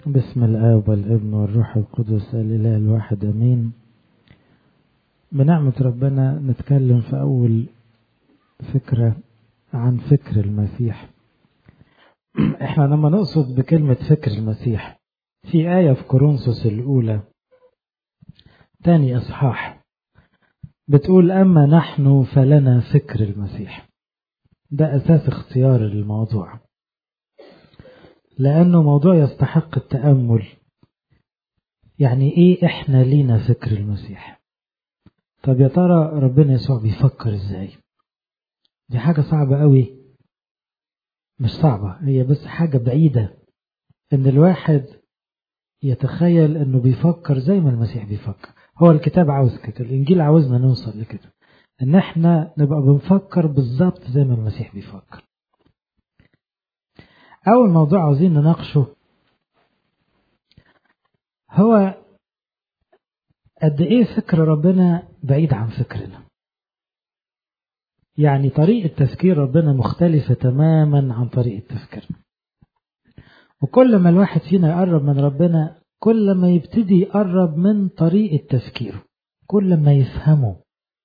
بسم الآب والابن والروح القدس الإله الواحد أمين بنعمة ربنا نتكلم في أول فكرة عن فكر المسيح احنا لما نقصد بكلمة فكر المسيح في آية في كورنثوس الأولى تاني إصحاح بتقول أما نحن فلنا فكر المسيح ده أساس اختيار الموضوع لأنه موضوع يستحق التأمل يعني إيه إحنا لينا فكر المسيح طب يا ترى ربنا يسوع بيفكر إزاي دي حاجة صعبة قوي مش صعبة هي بس حاجة بعيدة إن الواحد يتخيل إنه بيفكر زي ما المسيح بيفكر هو الكتاب عاوز كده الإنجيل عاوزنا نوصل لكده إن إحنا نبقى بنفكر بالظبط زي ما المسيح بيفكر أول موضوع عاوزين نناقشه هو قد إيه فكر ربنا بعيد عن فكرنا يعني طريقة تفكير ربنا مختلفة تماما عن طريقة تفكيرنا وكل ما الواحد فينا يقرب من ربنا كل ما يبتدي يقرب من طريقة تفكيره كل ما يفهمه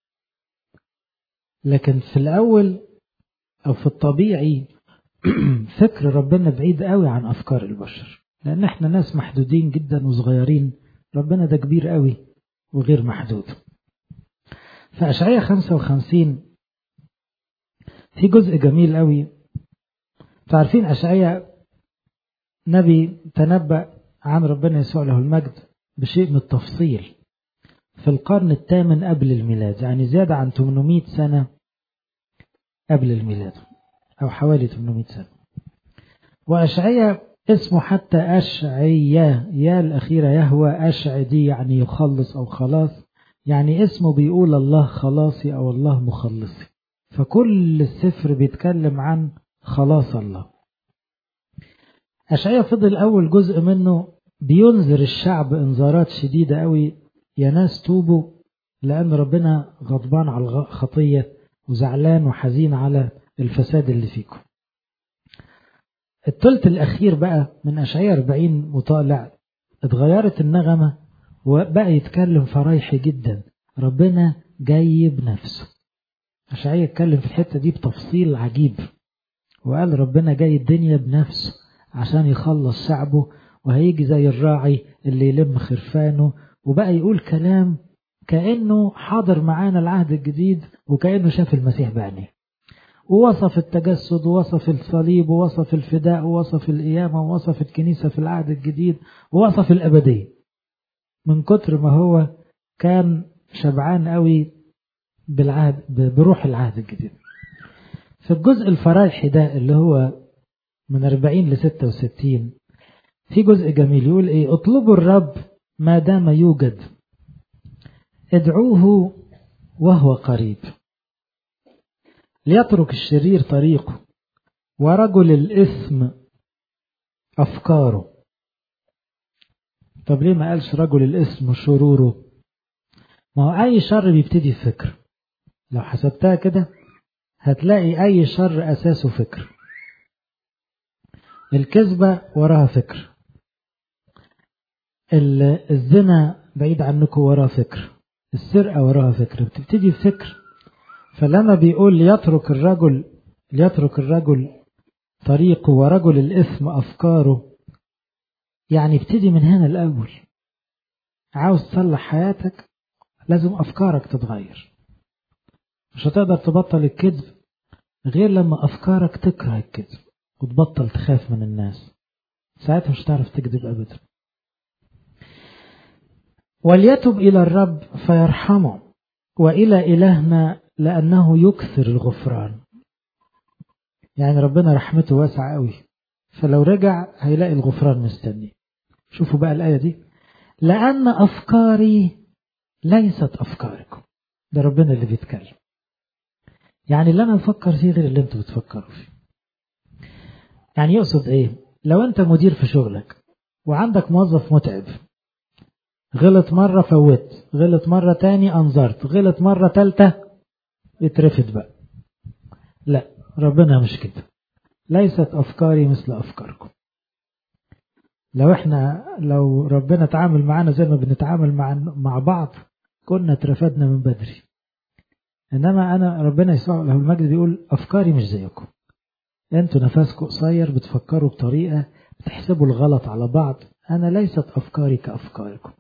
لكن في الأول أو في الطبيعي فكر ربنا بعيد قوي عن أفكار البشر لأن احنا ناس محدودين جدا وصغيرين ربنا ده كبير قوي وغير محدود فأشعية 55 في جزء جميل قوي تعرفين أشعية نبي تنبأ عن ربنا يسوع له المجد بشيء من التفصيل في القرن الثامن قبل الميلاد يعني زيادة عن 800 سنة قبل الميلاد أو حوالي 800 سنة وأشعية اسمه حتى أشعية يا الأخيرة يهوى أشعدي يعني يخلص أو خلاص يعني اسمه بيقول الله خلاصي أو الله مخلصي فكل السفر بيتكلم عن خلاص الله أشعية فضل أول جزء منه بينذر الشعب إنذارات شديدة قوي يا ناس توبوا لأن ربنا غضبان على الخطية وزعلان وحزين على الفساد اللي فيكم الثلث الأخير بقى من أشعية 40 وطالع اتغيرت النغمة وبقى يتكلم فرايحي جدا ربنا جاي بنفسه أشعية اتكلم في الحتة دي بتفصيل عجيب وقال ربنا جاي الدنيا بنفسه عشان يخلص شعبه وهيجي زي الراعي اللي يلم خرفانه وبقى يقول كلام كأنه حاضر معانا العهد الجديد وكأنه شاف المسيح بعينيه ووصف التجسد ووصف الصليب ووصف الفداء ووصف القيامة ووصف الكنيسة في العهد الجديد ووصف الأبدية من كتر ما هو كان شبعان قوي بالعهد بروح العهد الجديد في الجزء الفرايحي ده اللي هو من 40 ل 66 في جزء جميل يقول ايه اطلبوا الرب ما دام يوجد ادعوه وهو قريب ليترك الشرير طريقه ورجل الإثم أفكاره طب ليه ما قالش رجل الإثم شروره ما هو أي شر بيبتدي في فكر لو حسبتها كده هتلاقي أي شر أساسه فكر الكذبة وراها فكر الزنا بعيد عنكم وراها فكر السرقة وراها فكر بتبتدي بفكر فلما بيقول ليترك الرجل ليترك الرجل طريقه ورجل الإثم أفكاره يعني ابتدي من هنا الأول عاوز تصلح حياتك لازم أفكارك تتغير مش هتقدر تبطل الكذب غير لما أفكارك تكره الكذب وتبطل تخاف من الناس ساعتها مش هتعرف تكذب أبدا وليتب إلى الرب فيرحمه وإلى إلهنا لأنه يكثر الغفران يعني ربنا رحمته واسعة قوي فلو رجع هيلاقي الغفران مستني شوفوا بقى الآية دي لأن أفكاري ليست أفكاركم ده ربنا اللي بيتكلم يعني اللي أنا بفكر فيه غير اللي أنتوا بتفكروا فيه يعني يقصد إيه لو أنت مدير في شغلك وعندك موظف متعب غلط مرة فوت غلط مرة تاني أنظرت غلط مرة تالتة اترفد بقى لا ربنا مش كده ليست أفكاري مثل أفكاركم لو احنا لو ربنا تعامل معانا زي ما بنتعامل مع مع بعض كنا اترفدنا من بدري انما انا ربنا يسوع له المجد بيقول افكاري مش زيكم انتوا نفسكم قصير بتفكروا بطريقه بتحسبوا الغلط على بعض انا ليست افكاري كافكاركم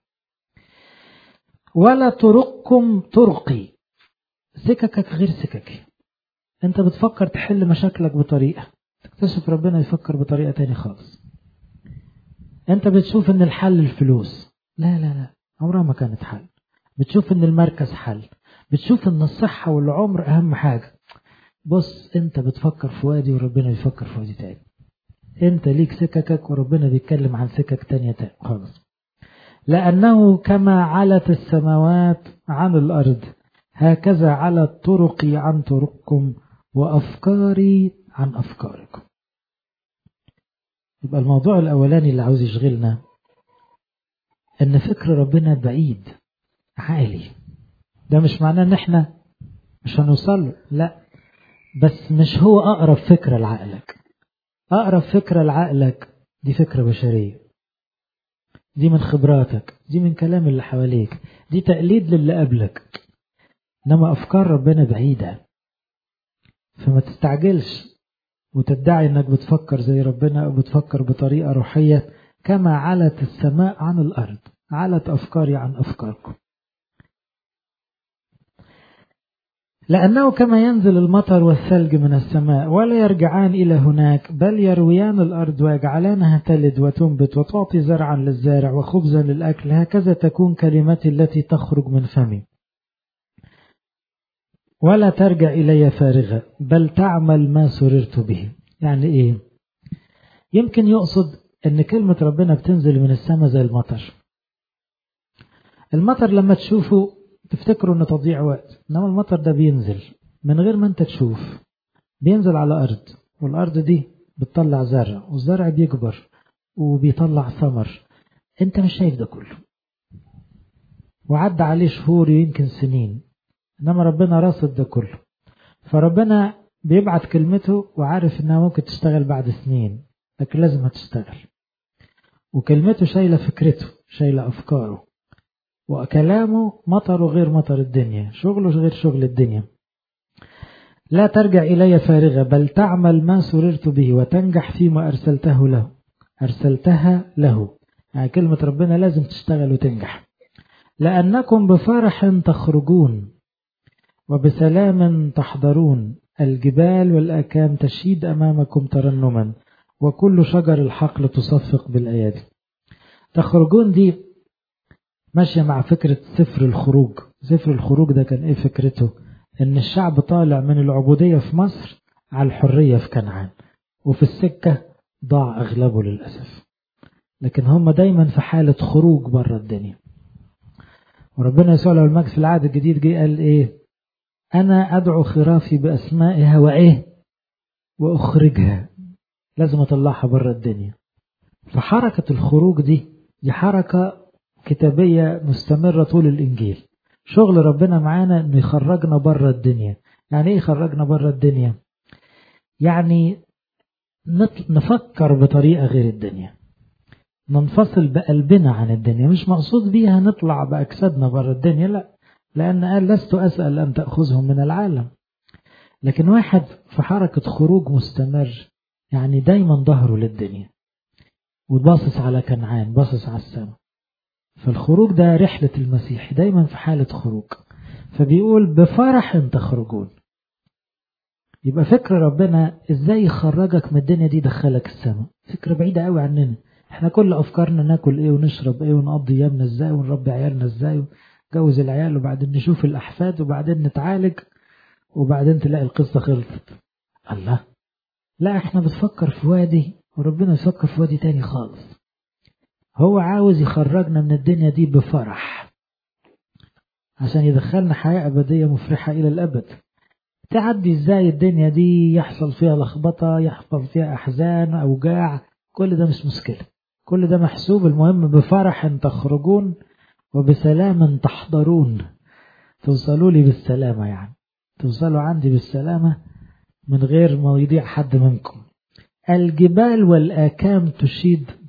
ولا طرقكم طرقي سككك غير سككي انت بتفكر تحل مشاكلك بطريقه تكتشف ربنا يفكر بطريقه تاني خالص انت بتشوف ان الحل الفلوس لا لا لا عمرها ما كانت حل بتشوف ان المركز حل بتشوف ان الصحة والعمر اهم حاجة بص انت بتفكر في وادي وربنا بيفكر في وادي تاني انت ليك سككك وربنا بيتكلم عن سكك تانية تاني خالص لأنه كما علت السماوات عن الأرض هكذا علت طرقي عن طرقكم وأفكاري عن أفكاركم يبقى الموضوع الأولاني اللي عاوز يشغلنا إن فكر ربنا بعيد عالي ده مش معناه إن إحنا مش هنوصل له لا بس مش هو أقرب فكرة لعقلك أقرب فكرة لعقلك دي فكرة بشرية دي من خبراتك دي من كلام اللي حواليك دي تقليد للي قبلك إنما أفكار ربنا بعيدة فما تستعجلش وتدعي انك بتفكر زي ربنا او بتفكر بطريقة روحية كما علت السماء عن الارض علت افكاري عن افكاركم لأنه كما ينزل المطر والثلج من السماء ولا يرجعان إلى هناك بل يرويان الأرض ويجعلانها تلد وتنبت وتعطي زرعا للزارع وخبزا للأكل هكذا تكون كلمتي التي تخرج من فمي ولا ترجع إلي فارغة بل تعمل ما سررت به يعني إيه يمكن يقصد أن كلمة ربنا بتنزل من السماء زي المطر المطر لما تشوفه تفتكروا أنه تضيع وقت إنما المطر ده بينزل من غير ما أنت تشوف بينزل على أرض والأرض دي بتطلع زرع والزرع بيكبر وبيطلع ثمر أنت مش شايف ده كله وعدى عليه شهور يمكن سنين انما ربنا راصد ده كله فربنا بيبعت كلمته وعارف انها ممكن تشتغل بعد سنين لكن لازم هتشتغل وكلمته شايله فكرته شايله افكاره وكلامه مطره غير مطر الدنيا شغله غير شغل الدنيا لا ترجع الي فارغه بل تعمل ما سررت به وتنجح فيما ارسلته له ارسلتها له يعني كلمه ربنا لازم تشتغل وتنجح لانكم بفرح تخرجون وبسلام تحضرون الجبال والأكام تشيد أمامكم ترنما وكل شجر الحقل تصفق بالأيادي تخرجون دي ماشية مع فكرة سفر الخروج سفر الخروج ده كان ايه فكرته ان الشعب طالع من العبودية في مصر على الحرية في كنعان وفي السكة ضاع أغلبه للأسف لكن هم دايما في حالة خروج بره الدنيا وربنا يسوع له المجد في العهد الجديد جه قال ايه أنا أدعو خرافي بأسمائها وإيه وأخرجها لازم أطلعها بره الدنيا فحركة الخروج دي دي حركة كتابية مستمرة طول الإنجيل شغل ربنا معانا إنه يخرجنا بره الدنيا يعني إيه يخرجنا بره الدنيا يعني نفكر بطريقة غير الدنيا ننفصل بقلبنا عن الدنيا مش مقصود بيها نطلع بأجسادنا بره الدنيا لا لأن قال لست أسأل أن تأخذهم من العالم لكن واحد في حركة خروج مستمر يعني دايما ظهره للدنيا وباصص على كنعان باصص على السماء فالخروج ده رحلة المسيح دايما في حالة خروج فبيقول بفرح تخرجون يبقى فكر ربنا ازاي يخرجك من الدنيا دي دخلك السماء فكرة بعيدة قوي عننا احنا كل افكارنا ناكل ايه ونشرب ايه ونقضي ايامنا ازاي ونربي عيالنا ازاي ونجوز العيال وبعدين نشوف الاحفاد وبعدين نتعالج وبعدين تلاقي القصة خلصت الله لا احنا بنفكر في وادي وربنا يفكر في وادي تاني خالص هو عاوز يخرجنا من الدنيا دي بفرح عشان يدخلنا حياة أبدية مفرحة إلى الأبد تعدي ازاي الدنيا دي يحصل فيها لخبطة يحصل فيها أحزان أوجاع كل ده مش مشكلة كل ده محسوب المهم بفرح تخرجون وبسلام تحضرون توصلوا لي بالسلامة يعني توصلوا عندي بالسلامة من غير ما يضيع حد منكم الجبال والآكام تشيد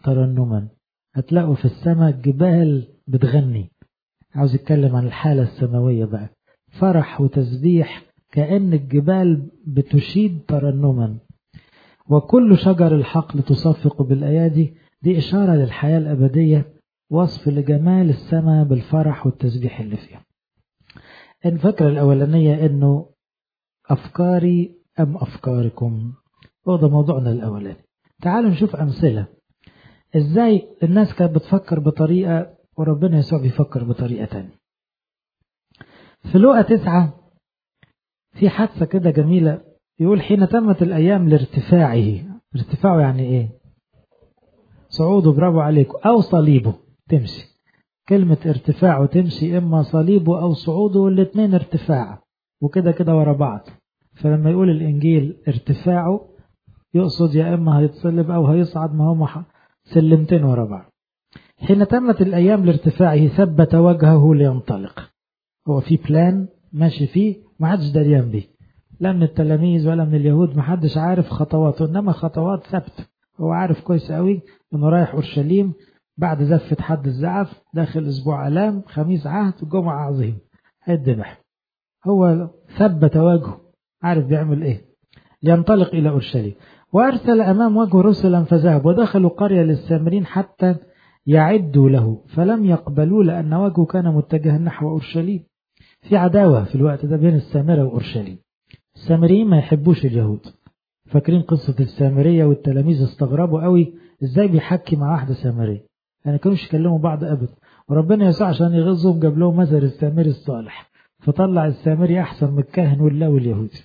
ترنما هتلاقوا في السماء جبال بتغني عاوز يتكلم عن الحالة السماوية بقى فرح وتسبيح كأن الجبال بتشيد ترنما وكل شجر الحقل تصفق بالأيادي دي إشارة للحياة الأبدية وصف لجمال السماء بالفرح والتسبيح اللي فيها الفكرة الأولانية أنه أفكاري أم أفكاركم هو ده موضوعنا الأولاني تعالوا نشوف أمثلة إزاي الناس كانت بتفكر بطريقة وربنا يسوع بيفكر بطريقة تانية في لقى تسعة في حادثة كده جميلة يقول حين تمت الأيام لارتفاعه ارتفاعه يعني إيه صعوده برافو عليكم أو صليبه تمشي كلمة ارتفاعه تمشي إما صليبه أو صعوده والاثنين ارتفاع وكده كده ورا بعض فلما يقول الإنجيل ارتفاعه يقصد يا إما هيتصلب أو هيصعد ما هم سلمتين ورا بعض حين تمت الأيام لارتفاعه ثبت وجهه لينطلق هو في بلان ماشي فيه ما حدش دريان بيه لا من التلاميذ ولا من اليهود ما حدش عارف خطواته إنما خطوات ثابتة هو عارف كويس قوي إنه رايح أورشليم بعد زفة حد الزعف داخل أسبوع ألام خميس عهد وجمعة عظيم هيتذبح هو ثبت وجهه عارف بيعمل إيه لينطلق إلى أورشليم وأرسل أمام وجهه رسلا فذهب ودخلوا قرية للسامرين حتى يعدوا له فلم يقبلوا لأن وجهه كان متجها نحو أورشليم في عداوة في الوقت ده بين السامرة وأورشليم السامريين ما يحبوش اليهود فاكرين قصة السامرية والتلاميذ استغربوا قوي ازاي بيحكي مع واحدة سامرية يعني كانوش يكلموا بعض أبدا وربنا يسوع عشان يغزهم جاب لهم مثل السامري الصالح فطلع السامري أحسن من الكاهن والله واليهودي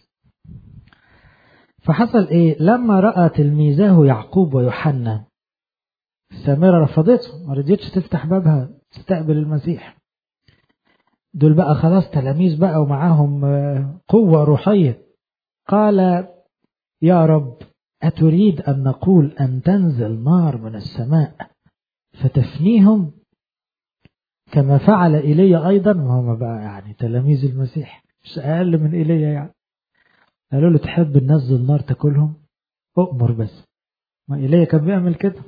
فحصل ايه لما رأى تلميذه يعقوب ويوحنا السامرة رفضته ما رضيتش تفتح بابها تستقبل المسيح دول بقى خلاص تلاميذ بقى ومعاهم قوة روحية قال يا رب أتريد أن نقول أن تنزل نار من السماء فتفنيهم كما فعل إيليا أيضا وهم بقى يعني تلاميذ المسيح مش أقل من إيليا يعني قالوا له تحب ننزل نار تاكلهم أؤمر بس ما إيليا كان بيعمل كده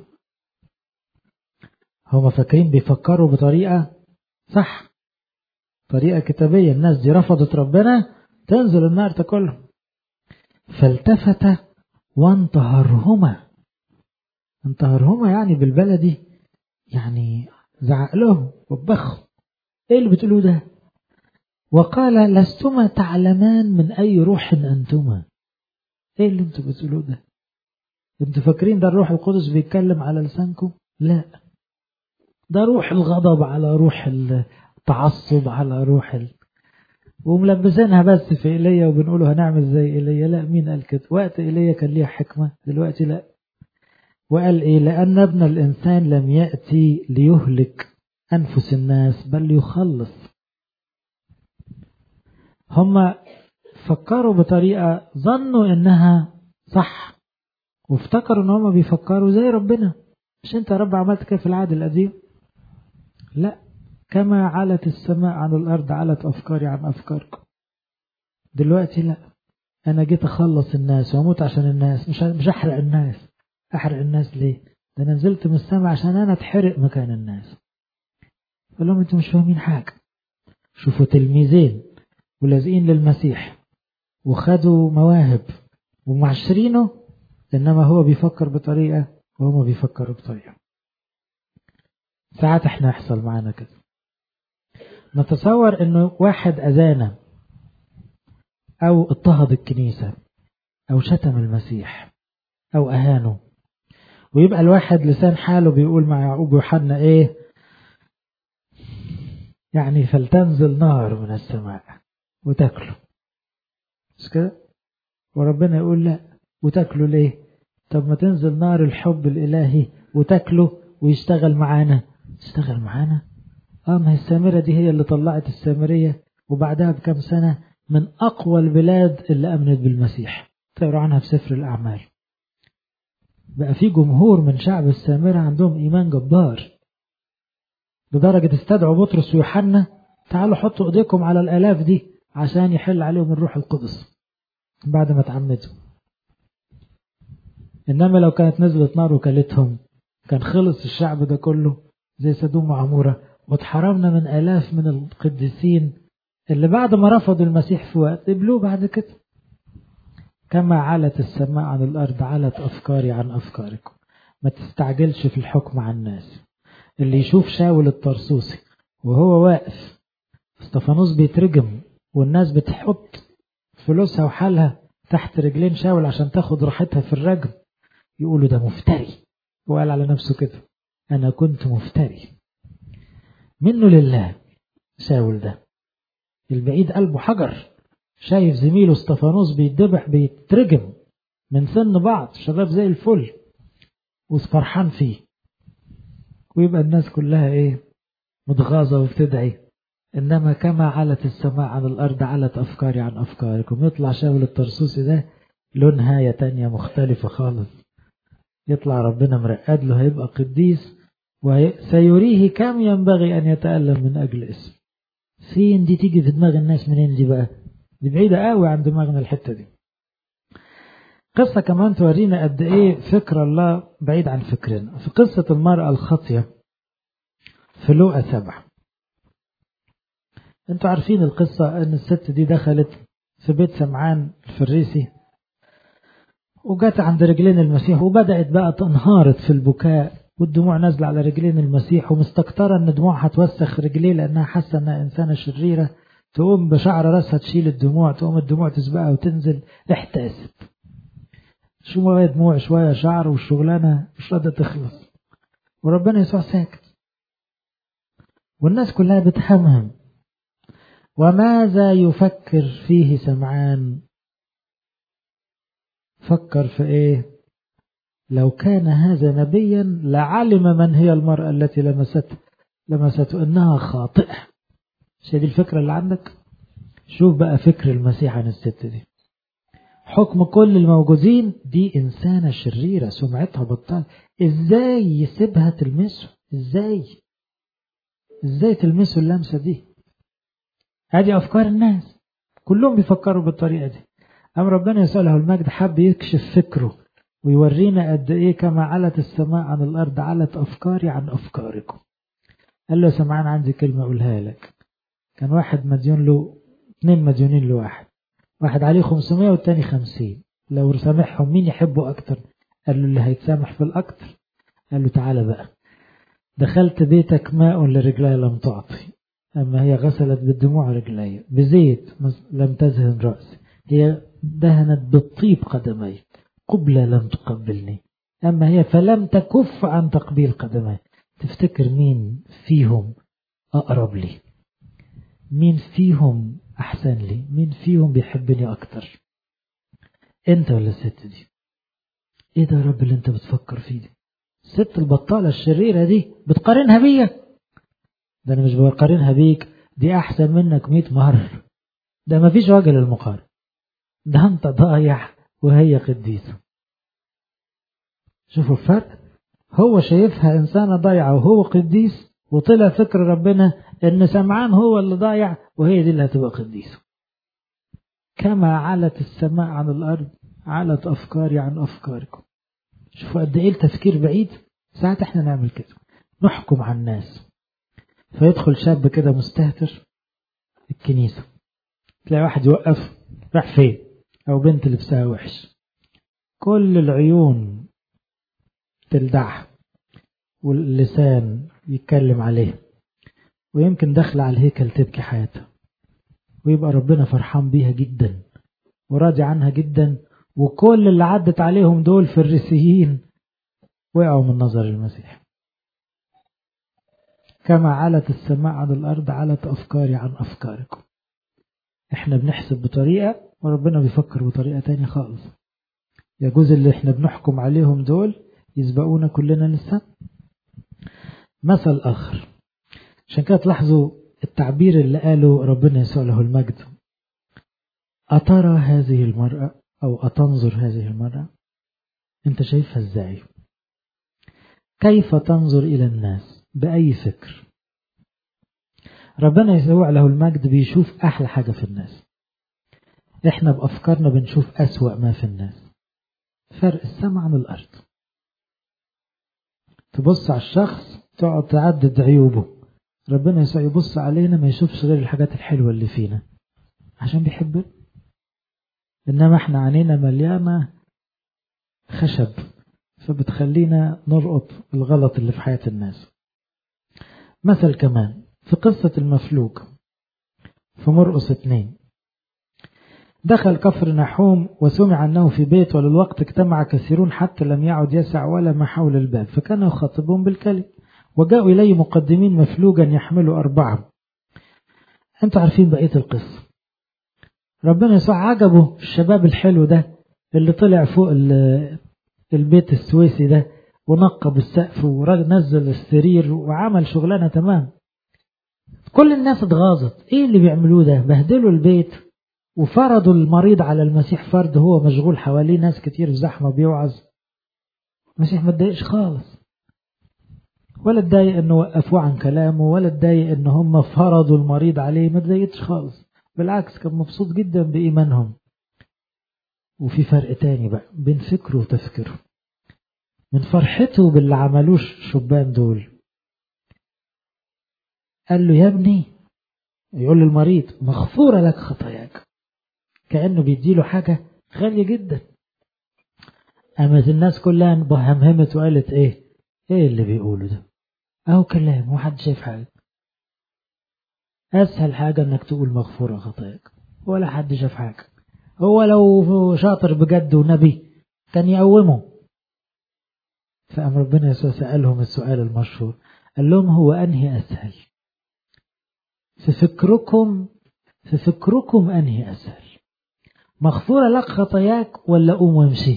هم فاكرين بيفكروا بطريقة صح طريقة كتابية الناس دي رفضت ربنا تنزل النار تاكلهم فالتفت وانتهرهما انتهرهما يعني بالبلدي يعني زعق لهم وبخهم ايه اللي بتقولوه ده وقال لستما تعلمان من اي روح انتما ايه اللي انتوا بتقولوه ده انتوا فاكرين ده الروح القدس بيتكلم على لسانكم لا ده روح الغضب على روح التعصب على روح ال... وملبسينها بس في ايليا وبنقوله هنعمل زي ايليا لا مين قال كده وقت ايليا كان ليها حكمه دلوقتي لا وقال ايه لان ابن الانسان لم ياتي ليهلك انفس الناس بل ليخلص هم فكروا بطريقه ظنوا انها صح وافتكروا ان هم بيفكروا زي ربنا مش انت يا رب عملت كده في العهد القديم لا كما علت السماء عن الأرض علت أفكاري عن أفكاركم دلوقتي لا أنا جيت أخلص الناس وأموت عشان الناس مش مش أحرق الناس أحرق الناس ليه؟ ده أنا نزلت من السماء عشان أنا أتحرق مكان الناس قال لهم أنتوا مش فاهمين حاجة شوفوا تلميذين ولازقين للمسيح وخدوا مواهب ومعشرينه إنما هو بيفكر بطريقة وهم بيفكروا بطريقة ساعات احنا يحصل معانا كده نتصور انه واحد اذانا او اضطهد الكنيسة او شتم المسيح او اهانه ويبقى الواحد لسان حاله بيقول مع يعقوب ويوحنا ايه يعني فلتنزل نار من السماء وتاكله مش كده وربنا يقول لا وتاكله ليه طب ما تنزل نار الحب الالهي وتاكله ويشتغل معانا تشتغل معانا اه ما هي السامرة دي هي اللي طلعت السامرية وبعدها بكم سنة من أقوى البلاد اللي أمنت بالمسيح تقرأ عنها في سفر الأعمال بقى في جمهور من شعب السامرة عندهم إيمان جبار لدرجة استدعوا بطرس ويوحنا تعالوا حطوا إيديكم على الآلاف دي عشان يحل عليهم الروح القدس بعد ما تعمدوا إنما لو كانت نزلت نار وكلتهم كان خلص الشعب ده كله زي سدوم وعمورة واتحرمنا من آلاف من القديسين اللي بعد ما رفضوا المسيح في وقت قبلوه بعد كده كما علت السماء عن الأرض علت أفكاري عن أفكاركم ما تستعجلش في الحكم على الناس اللي يشوف شاول الطرسوسي وهو واقف استفانوس بيترجم والناس بتحط فلوسها وحالها تحت رجلين شاول عشان تاخد راحتها في الرجم يقولوا ده مفتري وقال على نفسه كده أنا كنت مفتري منه لله شاول ده البعيد قلبه حجر شايف زميله استفانوس بيتذبح بيترجم من سن بعض شباب زي الفل وفرحان فيه ويبقى الناس كلها ايه متغاظة وبتدعي إنما كما علت السماء عن الأرض علت أفكاري عن أفكاركم يطلع شاول الطرسوسي ده له نهاية تانية مختلفة خالص يطلع ربنا مرقد له هيبقى قديس وسيريه كم ينبغي أن يتألم من أجل اسم فين دي تيجي في دماغ الناس منين دي بقى دي بعيدة قوي عن دماغنا الحتة دي قصة كمان تورينا قد ايه فكر الله بعيد عن فكرنا في قصة المرأة الخاطية في لوقا سبعة انتوا عارفين القصة ان الست دي دخلت في بيت سمعان الفريسي وجت عند رجلين المسيح وبدأت بقى تنهارت في البكاء والدموع نازلة على رجلين المسيح ومستكترة ان دموعها توسخ رجليه لانها حاسة انها انسانة شريرة تقوم بشعر راسها تشيل الدموع تقوم الدموع تسبقها وتنزل احتاست شوية دموع شوية شعر والشغلانة مش راضية تخلص وربنا يسوع ساكت والناس كلها بتهمهم وماذا يفكر فيه سمعان فكر في ايه لو كان هذا نبيا لعلم من هي المرأة التي لمسته لمسته انها خاطئة مش دي الفكرة اللي عندك شوف بقى فكر المسيح عن الست دي حكم كل الموجودين دي إنسانة شريرة سمعتها بطال إزاي يسيبها تلمسه إزاي إزاي تلمسه اللمسة دي هذه أفكار الناس كلهم بيفكروا بالطريقة دي أم ربنا يسأله المجد حب يكشف فكره ويورينا قد إيه كما علت السماء عن الأرض علت أفكاري عن أفكاركم قال له سمعان عندي كلمة أقولها لك كان واحد مديون له اتنين مديونين لواحد واحد عليه 500 والتاني 50 لو سامحهم مين يحبه أكتر قال له اللي هيتسامح في الأكتر قال له تعالى بقى دخلت بيتك ماء لرجلي لم تعطي أما هي غسلت بالدموع رجلي بزيت لم تزهن رأسي هي دهنت بالطيب قدمي قبلة لم تقبلني أما هي فلم تكف عن تقبيل قدمي تفتكر مين فيهم أقرب لي مين فيهم أحسن لي مين فيهم بيحبني أكتر أنت ولا الست دي إيه ده يا رب اللي أنت بتفكر فيه دي الست البطالة الشريرة دي بتقارنها بيا ده أنا مش بقارنها بيك دي أحسن منك مئة مرة ده مفيش وجه للمقارنة ده أنت ضايع وهي قديسة شوفوا الفرق هو شايفها إنسانة ضايعة وهو قديس وطلع فكر ربنا إن سمعان هو اللي ضايع وهي دي اللي هتبقى قديسة كما علت السماء عن الأرض علت أفكاري عن أفكاركم شوفوا قد إيه التفكير بعيد ساعات إحنا نعمل كده نحكم على الناس فيدخل شاب كده مستهتر الكنيسة تلاقي واحد يوقف راح فين أو بنت لبسها وحش كل العيون تلدعها واللسان يتكلم عليه ويمكن داخلة على الهيكل تبكي حياتها ويبقى ربنا فرحان بيها جدا وراضي عنها جدا وكل اللي عدت عليهم دول فريسيين وقعوا من نظر المسيح كما علت السماء عن الأرض علت أفكاري عن أفكاركم احنا بنحسب بطريقة وربنا بيفكر بطريقة تانية خالص يجوز اللي احنا بنحكم عليهم دول يسبقونا كلنا للسماء مثل آخر عشان كده تلاحظوا التعبير اللي قاله ربنا يسوع له المجد أترى هذه المرأة أو أتنظر هذه المرأة أنت شايفها إزاي كيف تنظر إلى الناس بأي فكر ربنا يسوع له المجد بيشوف أحلى حاجة في الناس إحنا بأفكارنا بنشوف أسوأ ما في الناس فرق السماء عن الأرض تبص على الشخص تقعد تعدد عيوبه ربنا يسوع يبص علينا ما يشوفش غير الحاجات الحلوة اللي فينا عشان بيحبنا إنما احنا عينينا مليانة خشب فبتخلينا نلقط الغلط اللي في حياة الناس مثل كمان في قصة المفلوج في مرقس اتنين دخل كفر نحوم وسمع أنه في بيت وللوقت اجتمع كثيرون حتى لم يعد يسع ولا ما حول الباب فكان يخاطبهم بالكلم وجاءوا إليه مقدمين مفلوجا يحملوا أربعة أنتوا عارفين بقية القصة ربنا يسوع عجبه الشباب الحلو ده اللي طلع فوق البيت السويسي ده ونقب السقف ونزل السرير وعمل شغلانة تمام كل الناس اتغاظت ايه اللي بيعملوه ده بهدلوا البيت وفرضوا المريض على المسيح فرد هو مشغول حواليه ناس كتير في زحمة بيوعظ المسيح ما اتضايقش خالص ولا اتضايق انه وقفوه عن كلامه ولا اتضايق ان هم فرضوا المريض عليه ما اتضايقش خالص بالعكس كان مبسوط جدا بإيمانهم وفي فرق تاني بقى بين فكره وتفكيره من فرحته باللي عملوش شبان دول قال له يا ابني يقول للمريض مغفورة لك خطاياك كأنه بيديله حاجة غالية جدا قامت الناس كلها همهمت وقالت ايه ايه اللي بيقوله ده اهو كلام وحد شايف حاجة اسهل حاجة انك تقول مغفورة خطاياك ولا حد شاف حاجة هو لو شاطر بجد ونبي كان يقومه فقام ربنا يسوع سألهم السؤال المشهور قال لهم هو أنهي أسهل في فكركم في فكركم أنهي أسهل مغفورة لك خطاياك ولا قوم وامشي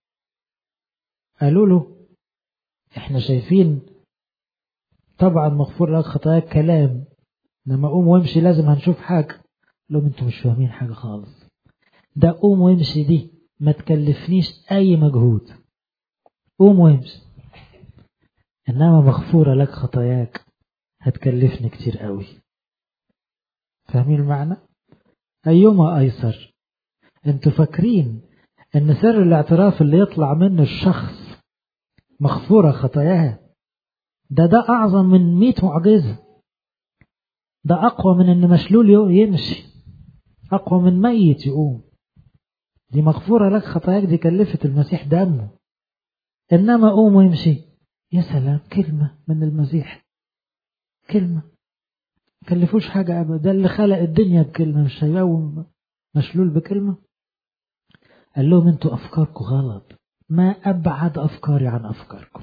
قالوا له احنا شايفين طبعا مغفور لك خطاياك كلام لما قوم وامشي لازم هنشوف حاجة لهم انتوا مش فاهمين حاجة خالص ده قوم وامشي دي ما تكلفنيش اي مجهود قوم وامشي انما مغفورة لك خطاياك هتكلفني كتير قوي فاهمين المعنى ايما ايسر انتوا فاكرين ان سر الاعتراف اللي يطلع منه الشخص مغفورة خطاياها ده ده اعظم من مئة معجزة ده اقوى من ان مشلول يمشي اقوى من ميت يقوم دي مغفورة لك خطاياك دي كلفت المسيح دمه انما قوم ويمشي يا سلام كلمة من المسيح كلمة كلفوش حاجة أبدا ده اللي خلق الدنيا بكلمة مش هيقوم مشلول بكلمة قال لهم انتوا أفكاركم غلط ما أبعد أفكاري عن أفكاركم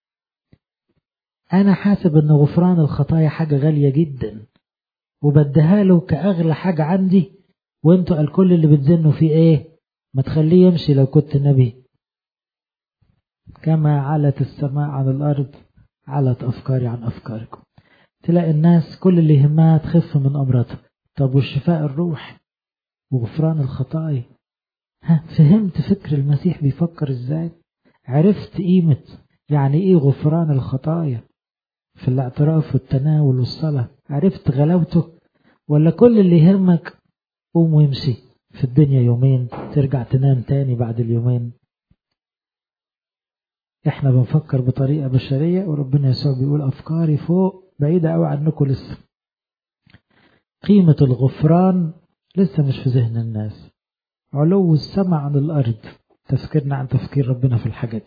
أنا حاسب أن غفران الخطايا حاجة غالية جدا وبديها له كأغلى حاجة عندي وانتوا قال كل اللي بتزنوا فيه ايه ما تخليه يمشي لو كنت نبي كما علت السماء عن الأرض علت أفكاري عن أفكاركم تلاقي الناس كل اللي يهمها تخف من أمراضها طب والشفاء الروح وغفران الخطايا ها فهمت فكر المسيح بيفكر ازاي عرفت قيمة يعني ايه غفران الخطايا في الاعتراف والتناول والصلاة عرفت غلاوته ولا كل اللي يهمك قوم وامشي في الدنيا يومين ترجع تنام تاني بعد اليومين احنا بنفكر بطريقة بشرية وربنا يسوع بيقول افكاري فوق بعيدة قوي عنكم لسه قيمة الغفران لسه مش في ذهن الناس علو السماء عن الأرض تفكيرنا عن تفكير ربنا في الحاجات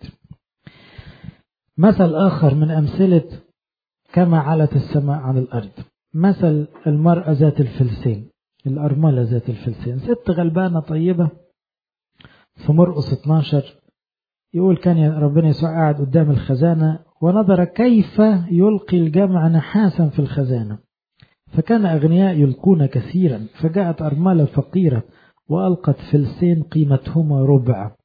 مثل آخر من أمثلة كما علت السماء عن الأرض مثل المرأة ذات الفلسين الأرملة ذات الفلسين ست غلبانة طيبة في مرقس 12 يقول كان ربنا يسوع قاعد قدام الخزانة ونظر كيف يلقي الجمع نحاسا في الخزانة فكان أغنياء يلقون كثيرا فجاءت أرملة فقيرة وألقت فلسين قيمتهما ربع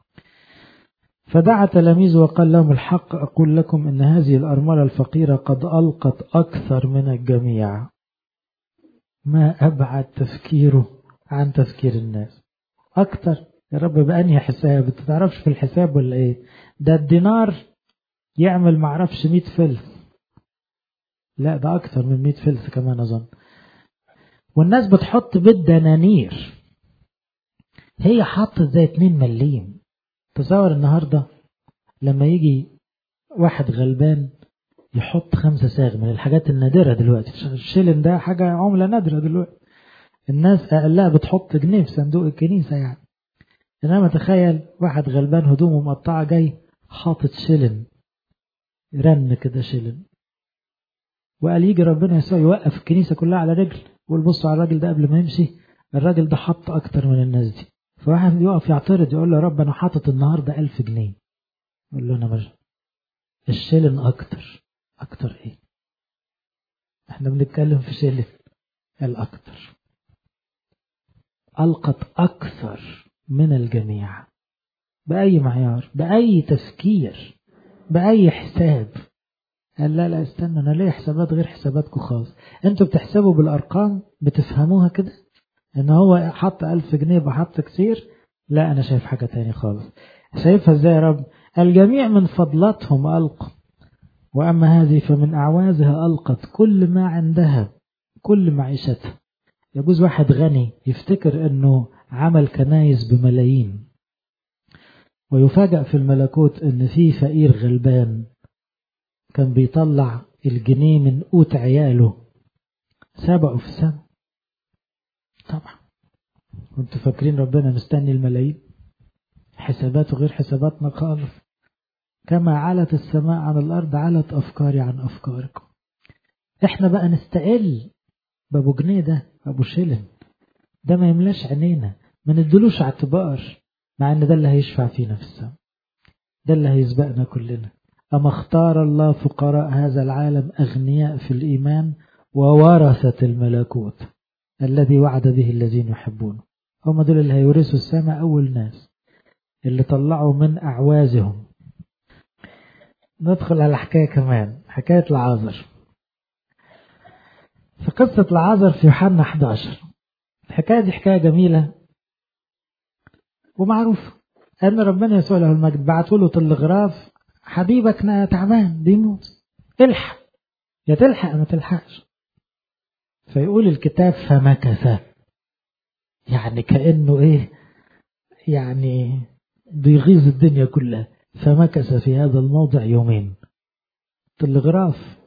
فدعا تلاميذه وقال لهم الحق أقول لكم إن هذه الأرملة الفقيرة قد ألقت أكثر من الجميع ما أبعد تفكيره عن تفكير الناس أكثر يا رب بأنهي حساب انت تعرفش في الحساب ولا ايه ده الدينار يعمل معرفش مئة فلس لا ده أكثر من مئة فلس كمان أظن والناس بتحط بالدنانير هي حطت زي 2 مليم تصور النهاردة لما يجي واحد غلبان يحط خمسة ساغ من الحاجات النادرة دلوقتي الشيلن ده حاجة عملة نادرة دلوقتي الناس أقلها بتحط جنيه في صندوق الكنيسة يعني إنما تخيل واحد غلبان هدومه مقطعة جاي حاطط شيلن رن كده شيلن وقال يجي ربنا يسوع يوقف الكنيسة كلها على رجل والبصوا على الراجل ده قبل ما يمشي الراجل ده حط أكتر من الناس دي فواحد يقف يعترض يقول له يا رب أنا حاطط النهاردة ألف جنيه يقول له أنا مش الشيلن أكتر أكتر إيه إحنا بنتكلم في شيلن الأكتر ألقت أكثر من الجميع بأي معيار بأي تفكير بأي حساب قال لا لا استنى أنا ليه حسابات غير حساباتكم خالص أنتوا بتحسبوا بالأرقام بتفهموها كده إن هو حط ألف جنيه بحط كتير لا أنا شايف حاجة تاني خالص شايفها إزاي يا رب الجميع من فضلتهم ألقوا وأما هذه فمن أعوازها ألقت كل ما عندها كل معيشتها يجوز واحد غني يفتكر أنه عمل كنايس بملايين ويفاجأ في الملكوت أن في فقير غلبان كان بيطلع الجنيه من قوت عياله سبقوا في السماء طبعا وانتوا فاكرين ربنا مستني الملايين حساباته غير حساباتنا خالص كما علت السماء عن الأرض علت أفكاري عن أفكاركم احنا بقى نستقل بابو جنيه ده أبو شيلن ده ما يملاش عينينا ما ندلوش اعتبار مع ان ده اللي هيشفع فينا في السماء ده اللي هيسبقنا كلنا أما اختار الله فقراء هذا العالم أغنياء في الإيمان وورثة الملكوت الذي وعد به الذين يحبونه هم دول اللي هيورثوا السماء أول ناس اللي طلعوا من أعوازهم ندخل على حكاية كمان حكاية العازر في قصة العازر في يوحنا 11 الحكاية دي حكاية جميلة ومعروفة أن ربنا يسوع له المجد بعتوا له تلغراف حبيبك تعبان بيموت الحق يا تلحق ما تلحقش فيقول الكتاب فمكث يعني كأنه ايه يعني بيغيظ الدنيا كلها فمكث في هذا الموضع يومين تلغراف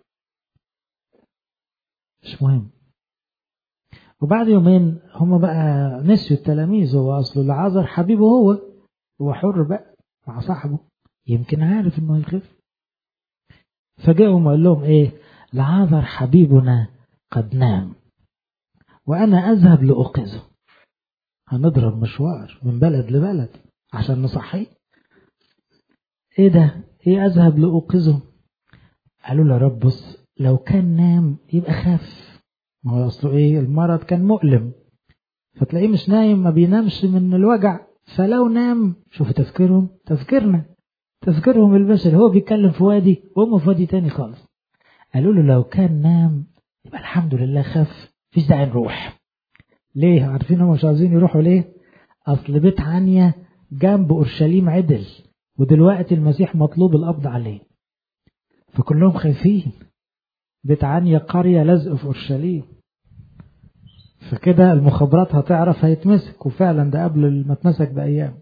مش مهم وبعد يومين هم بقى نسيوا التلاميذ هو اصله العذر حبيبه هو هو حر بقى مع صاحبه يمكن عارف انه يخف فجاءهم وقال لهم ايه لعاذر حبيبنا قد نام وانا اذهب لاوقظه هنضرب مشوار من بلد لبلد عشان نصحيه ايه ده ايه اذهب لاوقظه قالوا له رب بص لو كان نام يبقى خف ما هو اصله ايه المرض كان مؤلم فتلاقيه مش نايم ما بينامش من الوجع فلو نام شوف تفكيرهم تفكيرنا تفكيرهم البشري هو بيتكلم في وادي وهم في وادي تاني خالص قالوا له لو كان نام يبقى الحمد لله خف مفيش داعي نروح ليه عارفين هم مش عايزين يروحوا ليه اصل بيت عنيا جنب اورشليم عدل ودلوقتي المسيح مطلوب القبض عليه فكلهم خايفين بيت عنيا قرية لزق في اورشليم فكده المخابرات هتعرف هيتمسك وفعلا ده قبل ما اتمسك بايام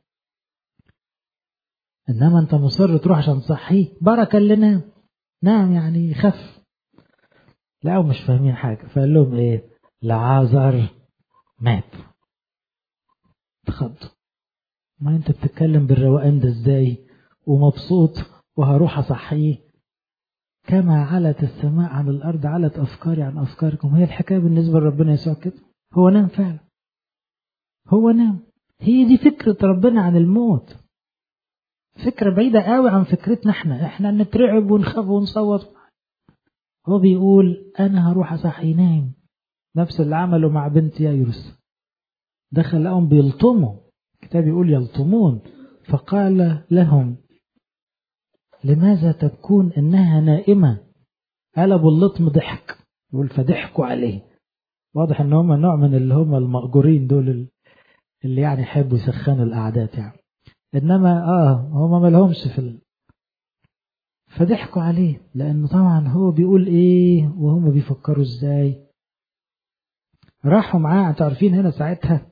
انما انت مصر تروح عشان تصحيه بركه اللي نام نام يعني خف لا مش فاهمين حاجه فقال لهم ايه لعازر مات اتخضوا ما انت بتتكلم بالروقان ده ازاي ومبسوط وهروح اصحيه كما علت السماء عن الارض علت افكاري عن افكاركم هي الحكايه بالنسبه لربنا يسوع كده هو نام فعلا هو نام هي دي فكره ربنا عن الموت فكرة بعيدة قوي عن فكرتنا احنا احنا نترعب ونخاف ونصوت هو بيقول انا هروح اصحي نايم نفس اللي عمله مع بنت يايروس دخل لهم بيلطموا الكتاب يقول يلطمون فقال لهم لماذا تبكون انها نائمة قلبوا اللطم ضحك يقول فضحكوا عليه واضح ان هم نوع من اللي هم المأجورين دول اللي يعني يحبوا يسخنوا القعدات يعني انما اه هما ما لهمش في ال... فضحكوا عليه لانه طبعا هو بيقول ايه وهم بيفكروا ازاي راحوا معاه انتوا عارفين هنا ساعتها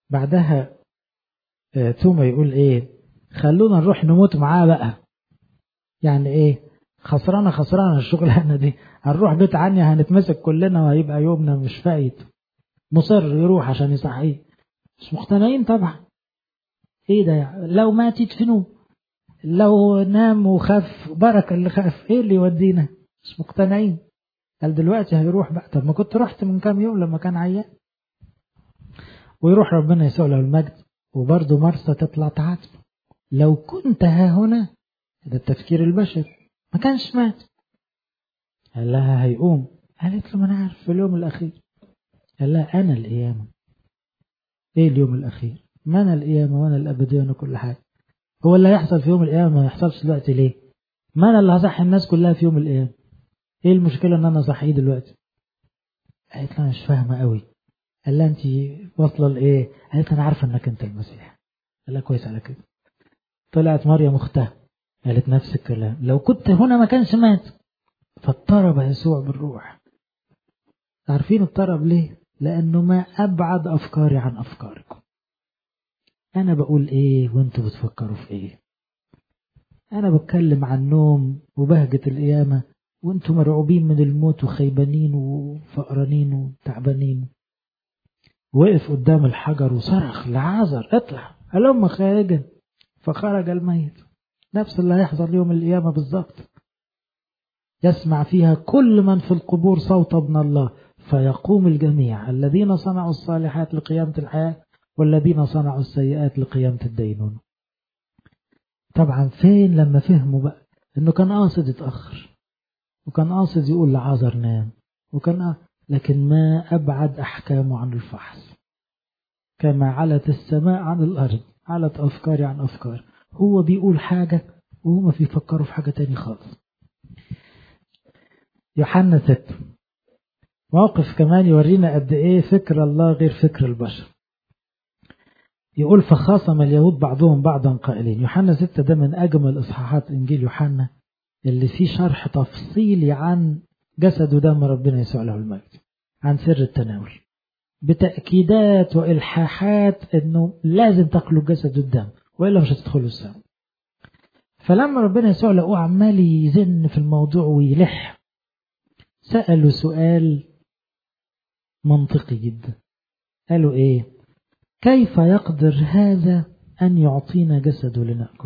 بعدها آه توما يقول ايه خلونا نروح نموت معاه بقى يعني ايه خسرانة خسرانة الشغلانة دي هنروح بيت عني هنتمسك كلنا وهيبقى يومنا مش فايت مصر يروح عشان يصحيه مش مقتنعين طبعا ايه ده يعني لو مات يدفنوه لو نام وخاف بركة اللي خاف ايه اللي يودينا مش مقتنعين قال دلوقتي هيروح بقى طب ما كنت رحت من كام يوم لما كان عيان ويروح ربنا يسوع له المجد وبرضه مرسى تطلع تعاتب لو كنت ها هنا ده التفكير البشري ما كانش مات قال لها هيقوم قالت له ما انا عارف في اليوم الاخير قال لها انا القيامه ايه اليوم الاخير ما انا القيامه وانا الابديه وانا كل حاجه هو اللي هيحصل في يوم القيامه ما يحصلش دلوقتي ليه ما انا اللي هصحي الناس كلها في يوم القيامه ايه المشكله ان انا اصحيه دلوقتي قالت له مش فاهمه قوي قال لها انت واصله لايه قالت انا عارفه انك انت المسيح قال لها كويس على كده طلعت مريم اختها قالت نفس الكلام لو كنت هنا ما كانش مات فاضطرب يسوع بالروح عارفين اضطرب ليه لانه ما ابعد افكاري عن افكاركم انا بقول ايه وانتوا بتفكروا في ايه انا بتكلم عن نوم وبهجة القيامة وانتوا مرعوبين من الموت وخيبانين وفقرانين وتعبانين وقف قدام الحجر وصرخ لعازر اطلع هلم خارجا فخرج الميت نفس اللي هيحصل يوم القيامة بالظبط يسمع فيها كل من في القبور صوت ابن الله فيقوم الجميع الذين صنعوا الصالحات لقيامة الحياة والذين صنعوا السيئات لقيامة الدينون طبعا فين لما فهموا بقى انه كان قاصد يتأخر وكان قاصد يقول لعازر نام وكان لكن ما أبعد أحكامه عن الفحص كما علت السماء عن الأرض علت أفكاري عن أفكار هو بيقول حاجة وهم بيفكروا في حاجة تاني خالص يوحنا ست موقف كمان يورينا قد ايه فكر الله غير فكر البشر يقول فخاصم اليهود بعضهم بعضا قائلين يوحنا ستة ده من أجمل إصحاحات إنجيل يوحنا اللي فيه شرح تفصيلي عن جسد ودم ربنا يسوع له المجد عن سر التناول بتأكيدات وإلحاحات إنه لازم تاكلوا الجسد والدم وإلا مش هتدخلوا السماء فلما ربنا يسوع لقوه عمال يزن في الموضوع ويلح سألوا سؤال منطقي جدا قالوا إيه كيف يقدر هذا أن يعطينا جسده لنأكل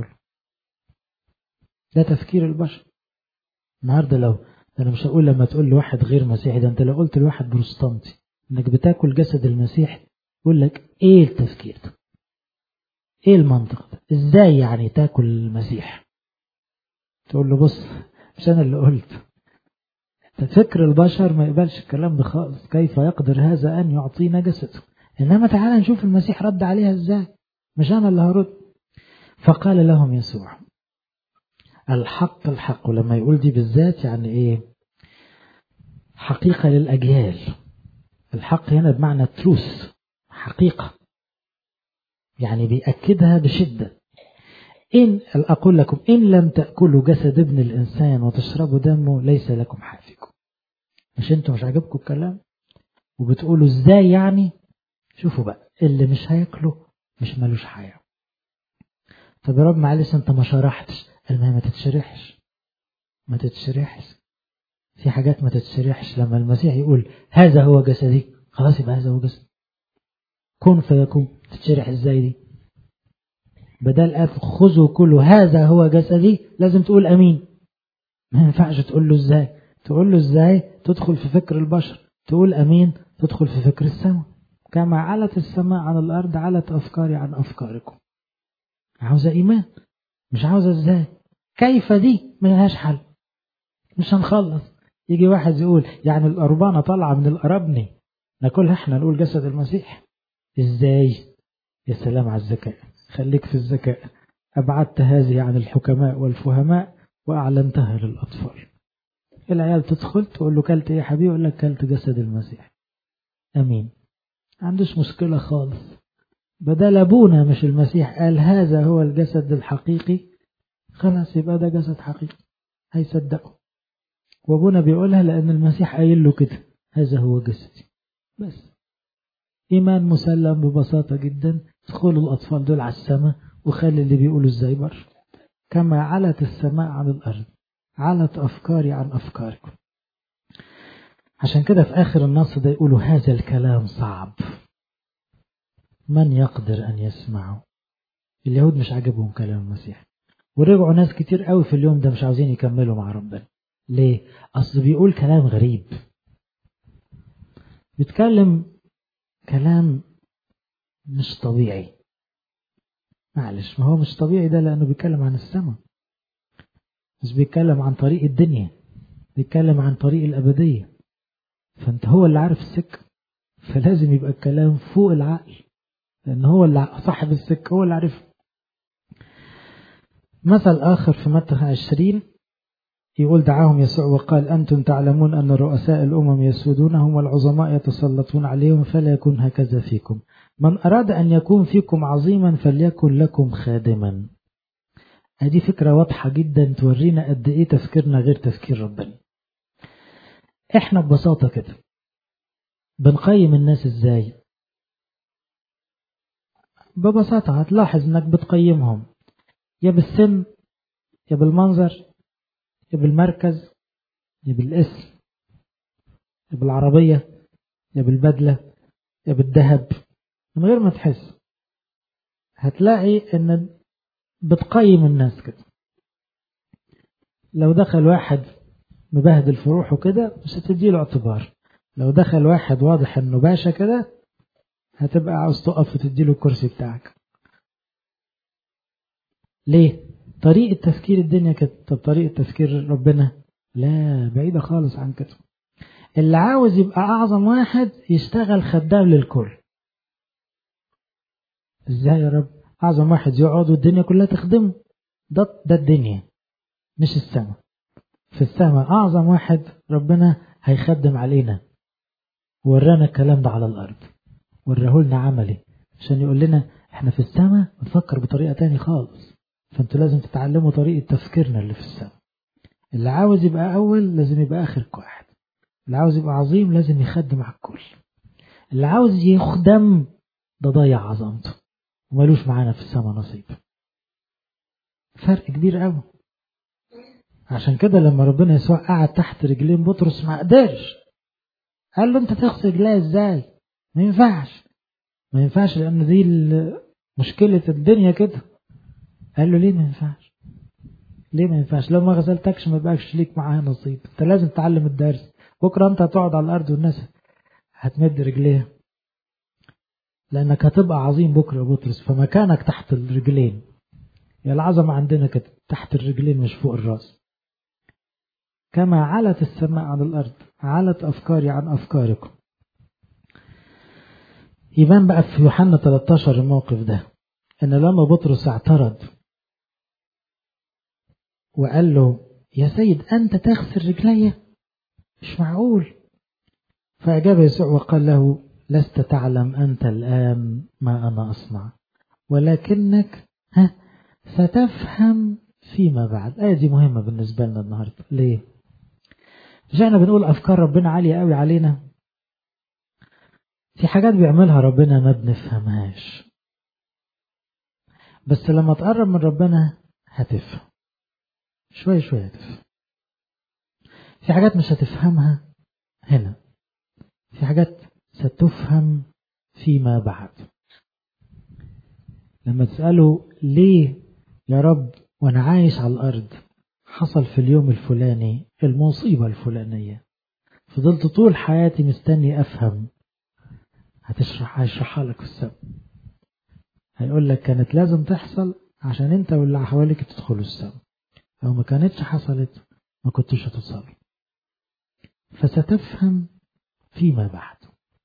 ده تفكير البشر النهاردة لو أنا مش هقول لما تقول لواحد غير مسيحي ده أنت لو قلت لواحد بروستانتي إنك بتاكل جسد المسيح يقول لك إيه التفكير ده إيه المنطق ده إزاي يعني تاكل المسيح تقول له بص مش أنا اللي قلت فكر البشر ما يقبلش الكلام ده خالص كيف يقدر هذا أن يعطينا جسده إنما تعالى نشوف المسيح رد عليها إزاي مش أنا اللي هرد فقال لهم يسوع الحق الحق ولما يقول دي بالذات يعني إيه حقيقة للأجيال الحق هنا بمعنى تروس حقيقة يعني بيأكدها بشدة إن أقول لكم إن لم تأكلوا جسد ابن الإنسان وتشربوا دمه ليس لكم حافكم مش انتوا مش عاجبكم الكلام وبتقولوا ازاي يعني شوفوا بقى اللي مش هياكله مش ملوش حياة طب يا رب معلش انت ما شرحتش قال ما تتشرحش ما تتشرحش في حاجات ما تتشرحش لما المسيح يقول هذا هو جسدي خلاص يبقى هذا هو جسدي كن فيكون تتشرح ازاي دي بدل قال خذوا كله هذا هو جسدي لازم تقول امين ما ينفعش تقول له ازاي تقول له ازاي تدخل في فكر البشر تقول امين تدخل في فكر السماء كما علت السماء عن الارض علت افكاري عن افكاركم عاوزه ايمان مش عاوزه ازاي كيف دي ملهاش حل مش هنخلص يجي واحد يقول يعني القربانه طالعه من القربني ناكلها احنا نقول جسد المسيح ازاي يا سلام على الذكاء خليك في الذكاء أبعدت هذه عن الحكماء والفهماء وأعلنتها للأطفال العيال تدخل تقول له كلت ايه يا حبيبي يقول لك كلت جسد المسيح امين عندوش مشكلة خالص بدل ابونا مش المسيح قال هذا هو الجسد الحقيقي خلاص يبقى ده جسد حقيقي هيصدقه وابونا بيقولها لان المسيح قايل له كده هذا هو جسدي بس ايمان مسلم ببساطة جدا ادخلوا الاطفال دول على السماء وخلي اللي بيقولوا ازاي بره كما علت السماء عن الأرض علت أفكاري عن أفكاركم عشان كده في آخر النص ده يقولوا هذا الكلام صعب من يقدر أن يسمعه اليهود مش عاجبهم كلام المسيح ورجعوا ناس كتير قوي في اليوم ده مش عاوزين يكملوا مع ربنا ليه أصل بيقول كلام غريب بيتكلم كلام مش طبيعي معلش ما هو مش طبيعي ده لأنه بيتكلم عن السماء مش بيتكلم عن طريق الدنيا بيتكلم عن طريق الأبدية فأنت هو اللي عارف السكة فلازم يبقى الكلام فوق العقل لأن هو اللي صاحب السكة هو اللي عارف مثل آخر في متى 20 يقول دعاهم يسوع وقال أنتم تعلمون أن رؤساء الأمم يسودونهم والعظماء يتسلطون عليهم فلا يكون هكذا فيكم من أراد أن يكون فيكم عظيما فليكن لكم خادما هذه فكرة واضحة جدا تورينا قد إيه تفكيرنا غير تفكير ربنا إحنا ببساطة كده بنقيم الناس إزاي ببساطة هتلاحظ إنك بتقيمهم يا بالسن يا بالمنظر يا بالمركز يا بالاسم يا بالعربية يا بالبدلة يا بالذهب من غير ما تحس هتلاقي ان بتقيم الناس كده لو دخل واحد مبهدل في روحه كده مش هتديله اعتبار لو دخل واحد واضح انه باشا كده هتبقى عاوز تقف وتديله الكرسي بتاعك ليه طريقة تفكير الدنيا كده طب طريقة تفكير ربنا لا بعيدة خالص عن كده اللي عاوز يبقى أعظم واحد يشتغل خدام للكل ازاي يا رب أعظم واحد يقعد والدنيا كلها تخدمه ده ده الدنيا مش السماء في السماء أعظم واحد ربنا هيخدم علينا ورانا الكلام ده على الأرض ورهولنا عملي عشان يقول لنا احنا في السماء بنفكر بطريقة تاني خالص فانتوا لازم تتعلموا طريقة تفكيرنا اللي في السماء اللي عاوز يبقى أول لازم يبقى آخر واحد اللي عاوز يبقى عظيم لازم يخدم على الكل اللي عاوز يخدم ده ضيع عظمته ومالوش معانا في السماء نصيب فرق كبير قوي عشان كده لما ربنا يسوع قعد تحت رجلين بطرس ما قدرش قال له انت تغسل رجليا ازاي ما ينفعش ما ينفعش لان دي مشكلة الدنيا كده قال له ليه ما ينفعش ليه ما ينفعش لو ما غسلتكش ما يبقاش ليك معاها نصيب انت لازم تتعلم الدرس بكره انت هتقعد على الارض والناس هتمد رجليها لانك هتبقى عظيم بكره يا بطرس فمكانك تحت الرجلين يا العظمه عندنا كده تحت الرجلين مش فوق الراس كما علت السماء عن الارض علت افكاري عن افكاركم يبان بقى في يوحنا 13 الموقف ده ان لما بطرس اعترض وقال له يا سيد انت تغسل رجلي مش معقول فاجاب يسوع وقال له لست تعلم انت الان ما انا اصنع ولكنك ها ستفهم فيما بعد الايه دي مهمه بالنسبه لنا النهارده ليه مش احنا بنقول افكار ربنا عاليه قوي علينا في حاجات بيعملها ربنا ما بنفهمهاش بس لما تقرب من ربنا هتفهم شوية شوية هتفهم في حاجات مش هتفهمها هنا في حاجات ستفهم فيما بعد لما تسأله ليه يا رب وانا عايش على الارض حصل في اليوم الفلاني المصيبة الفلانية فضلت طول حياتي مستني افهم هتشرح هيشرحها لك في السبب هيقول لك كانت لازم تحصل عشان انت واللي حواليك تدخلوا السما لو ما كانتش حصلت ما كنتش هتوصل فستفهم فيما بعد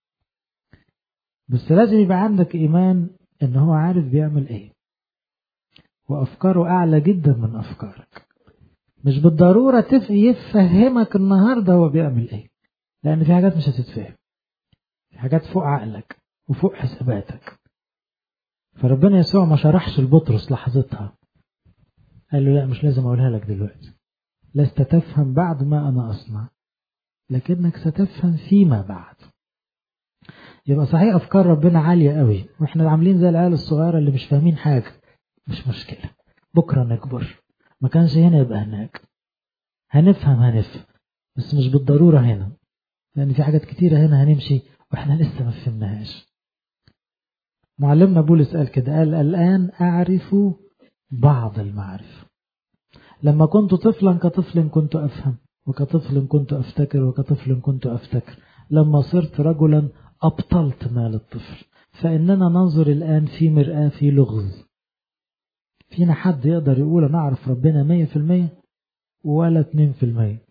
بس لازم يبقى عندك ايمان ان هو عارف بيعمل ايه وافكاره اعلى جدا من افكارك مش بالضرورة يفهمك النهاردة هو بيعمل ايه لان في حاجات مش هتتفهم في حاجات فوق عقلك وفوق حساباتك فربنا يسوع ما شرحش لبطرس لحظتها قال له لا مش لازم اقولها لك دلوقتي لست تفهم بعد ما انا اصنع لكنك ستفهم فيما بعد يبقى صحيح افكار ربنا عاليه قوي واحنا عاملين زي العيال الصغيره اللي مش فاهمين حاجه مش مشكله بكره نكبر ما كانش هنا يبقى هناك هنفهم هنفهم بس مش بالضرورة هنا لأن في حاجات كتيرة هنا هنمشي وإحنا لسه ما فهمناهاش معلمنا بولس قال كده قال الآن أعرف بعض المعرفة لما كنت طفلا كطفل كنت أفهم وكطفل كنت أفتكر وكطفل كنت أفتكر لما صرت رجلا أبطلت مال الطفل فإننا ننظر الآن في مرآة في لغز فينا حد يقدر يقول أنا أعرف ربنا مية في المية ولا اتنين في المية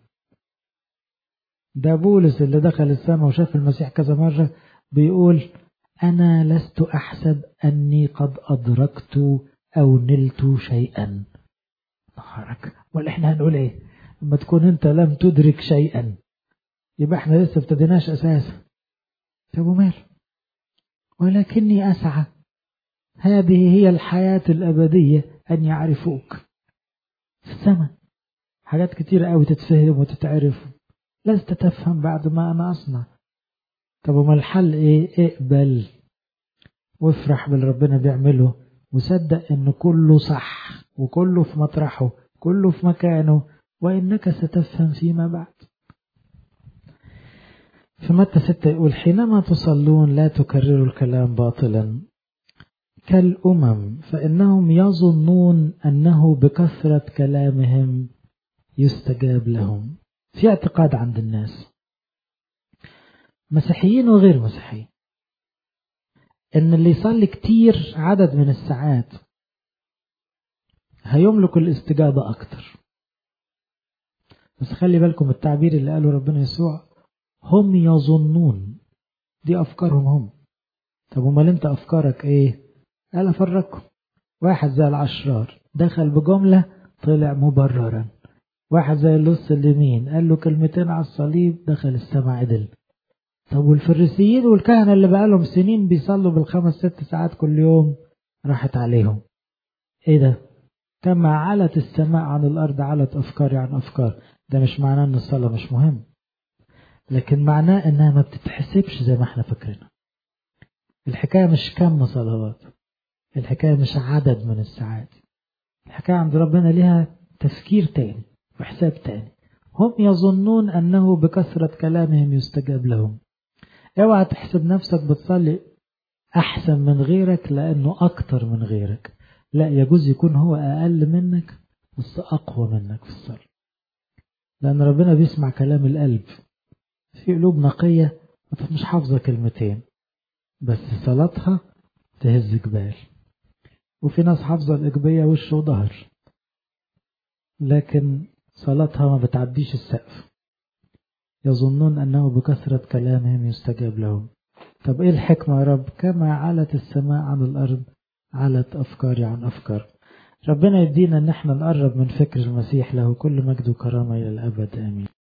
ده بولس اللي دخل السماء وشاف المسيح كذا مرة بيقول أنا لست أحسب أني قد أدركت أو نلت شيئا نهارك ولا إحنا هنقول إيه لما تكون أنت لم تدرك شيئا يبقى إحنا لسه ابتديناش أساسا طب ومال ولكني أسعى هذه هي الحياة الأبدية أن يعرفوك في السماء حاجات كتير قوي تتفهم وتتعرف لست تفهم بعد ما أنا أصنع طب وما الحل إيه اقبل وافرح باللي ربنا بيعمله وصدق إن كله صح وكله في مطرحه كله في مكانه وإنك ستفهم فيما بعد في متى ستة يقول حينما تصلون لا تكرروا الكلام باطلا كالأمم فإنهم يظنون أنه بكثرة كلامهم يستجاب لهم في اعتقاد عند الناس مسيحيين وغير مسيحيين ان اللي يصلي كتير عدد من الساعات هيملك الاستجابة اكتر بس خلي بالكم التعبير اللي قاله ربنا يسوع هم يظنون دي افكارهم هم طب امال انت افكارك ايه قال افرجكم واحد زي العشرار دخل بجملة طلع مبررا واحد زي اللص اليمين قال له كلمتين على الصليب دخل السماء عدل طب والفريسيين والكهنة اللي بقالهم سنين بيصلوا بالخمس ست ساعات كل يوم راحت عليهم ايه ده كما علت السماء عن الارض علت افكاري عن افكار ده مش معناه ان الصلاة مش مهم لكن معناه انها ما بتتحسبش زي ما احنا فاكرينها الحكاية مش كم صلوات الحكاية مش عدد من الساعات الحكاية عند ربنا ليها تفكير تاني وحساب تاني هم يظنون أنه بكثرة كلامهم يستجاب لهم اوعى تحسب نفسك بتصلي أحسن من غيرك لأنه أكتر من غيرك لا يجوز يكون هو أقل منك بس أقوى منك في الصلاة لأن ربنا بيسمع كلام القلب في قلوب نقية مش حافظة كلمتين بس صلاتها تهز جبال وفي ناس حافظة الإجبية وش وظهر لكن صلاتها ما بتعديش السقف يظنون أنه بكثرة كلامهم يستجاب لهم طب إيه الحكمة يا رب كما علت السماء عن الأرض علت أفكاري عن أفكار ربنا يدينا أن احنا نقرب من فكر المسيح له كل مجد وكرامة إلى الأبد آمين